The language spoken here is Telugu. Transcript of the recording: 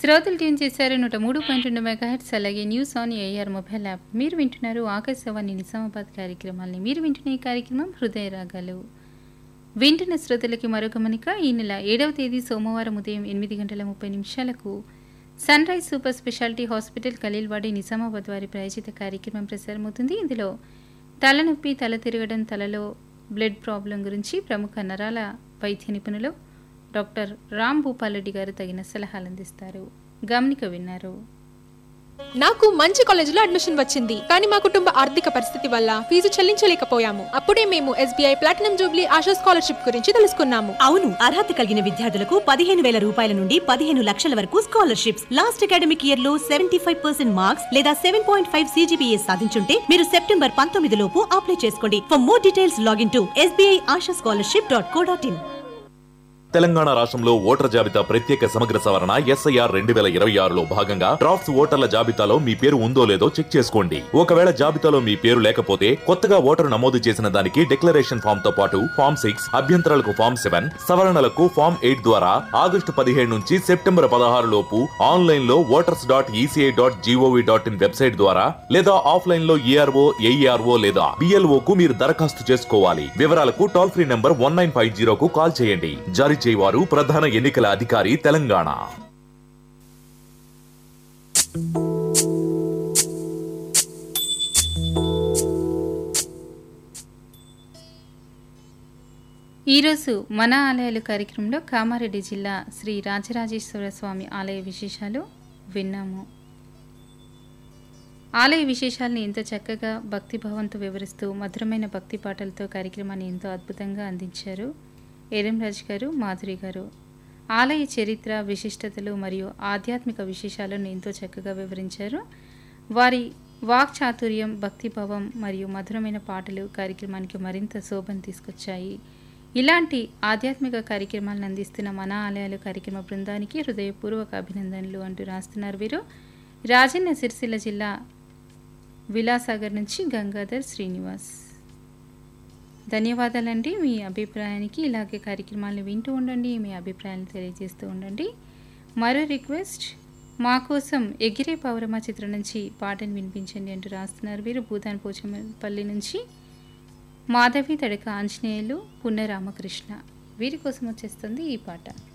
శ్రోతలు ట్యూన్ చేశారు నూట మూడు పాయింట్ రెండు మెగాహెట్స్ అలాగే news on AIR mobile app మీరు వింటున్నారు ఆకాశవాణి నిజామాబాద్ కార్యక్రమాల్ని మీరు వింటున్న ఈ కార్యక్రమం హృదయ రాగాలు వింటున్న శ్రోతలకి మరో గమనిక ఈ నెల ఏడవ తేదీ సోమవారం ఉదయం ఎనిమిది గంటల ముప్పై నిమిషాలకు sunrise super speciality hospital Khaleelwadi Nizamabad వారి ప్రాయోజిత కార్యక్రమం ప్రసారమవుతుంది ఇందులో తలనొప్పి తల తిరగడం తలలో బ్లడ్ ప్రాబ్లం గురించి ప్రముఖ నరాల వైద్య నిపుణులు డాక్టర్ రామ్ భూపాల్ రెడ్డి గారు తగిన సలహాలు అందిస్తారు గమనిక విన్నారు నాకు మంచి కాలేజీలో అడ్మిషన్ వచ్చింది కానీ మా కుటుంబ ఆర్థిక పరిస్థితి వల్ల ఫీజు చెల్లించలేకపోయాము అప్పుడే మేము SBI platinum jubilee Asha scholarship గురించి తెలుసుకున్నాము అవును అర్హత కలిగిన విద్యార్థులకు పదిహేను వేల రూపాయల నుండి పదిహేను లక్షల వరకు స్కాలర్షిప్స్ లాస్ట్ అకాడమిక్ ఇయర్ లో సెవెంటీ ఫైవ్ పర్సెంట్ మార్క్స్ లేదా సెవెన్ పాయింట్ ఫైవ్ సీజీపీఏ సాధించుంటే మీరు సెప్టెంబర్ పంతొమ్మిది లోపు అప్లై చేసుకోండి for more details login to SBI Asha scholarship dot co dot in Telangana రాష్ట్రంలో ఓటర్ జాబితా ప్రత్యేక సమగ్ర సవరణ ఎస్ఐఆర్ రెండు వేల ఇరవై ఆరులో భాగంగా డ్రాఫ్ట్స్ ఓటర్ల జాబితాలో మీ పేరు ఉందో లేదో చెక్ చేసుకోండి ఒకవేళ జాబితాలో మీ పేరు లేకపోతే కొత్తగా ఓటరు నమోదు చేసిన దానికి డిక్లరేషన్ ఫామ్ తో పాటు ఫామ్ సిక్స్ అభ్యంతరాలకు ఫామ్ సెవెన్ సవరణలకు ఫామ్ ఎయిట్ ద్వారా ఆగస్టు పదిహేడు నుంచి సెప్టెంబర్ పదహారు లోపు ఆన్లైన్ లో voters dot ECI dot G O V dot in website ద్వారా లేదా ఆఫ్లైన్ లో ఈఆర్ఓ ఏఈఆర్ఓ లేదా బిఎల్ఓ కు మీరు దరఖాస్తు చేసుకోవాలి వివరాలకు toll free number one nine five జీరోకు కాల్ చేయండి జారీ చేయవారు ప్రధాన ఎన్నికల అధికారి తెలంగాణ ఈరోజు మన ఆలయాలు కార్యక్రమంలో కామారెడ్డి జిల్లా శ్రీ రాజరాజేశ్వర స్వామి ఆలయ విశేషాలు విన్నాము ఆలయ విశేషాలను ఎంతో చక్కగా భక్తిభావంతో వివరిస్తూ మధురమైన భక్తి పాటలతో కార్యక్రమాన్ని ఎంతో అద్భుతంగా అందించారు రాజ్ గారు మాధురి గారు ఆలయ చరిత్ర విశిష్టతలు మరియు ఆధ్యాత్మిక విశేషాలను ఎంతో చక్కగా వివరించారు వారి వాక్చాతుర్యం భక్తిభావం మరియు మధురమైన పాటలు కార్యక్రమానికి మరింత శోభను తీసుకొచ్చాయి ఇలాంటి ఆధ్యాత్మిక కార్యక్రమాలను అందిస్తున్న మన ఆలయాలు కార్యక్రమ బృందానికి హృదయపూర్వక అభినందనలు అంటూ రాస్తున్నారు వీరు రాజన్న సిరిసిల్ల జిల్లా విలాసాగర్ నుంచి గంగాధర్ శ్రీనివాస్ ధన్యవాదాలండి మీ అభిప్రాయానికి ఇలాగే కార్యక్రమాలను వింటూ ఉండండి మీ అభిప్రాయాలను తెలియజేస్తూ ఉండండి మరో రిక్వెస్ట్ మా కోసం ఎగిరే పౌరమ చిత్రం నుంచి పాటను వినిపించండి అంటూ రాస్తున్నారు వీరు భూతాన్ పోచంపల్లి నుంచి మాధవి తడక ఆంజనేయులు పున్న రామకృష్ణ వీరి కోసం వచ్చేస్తుంది ఈ పాట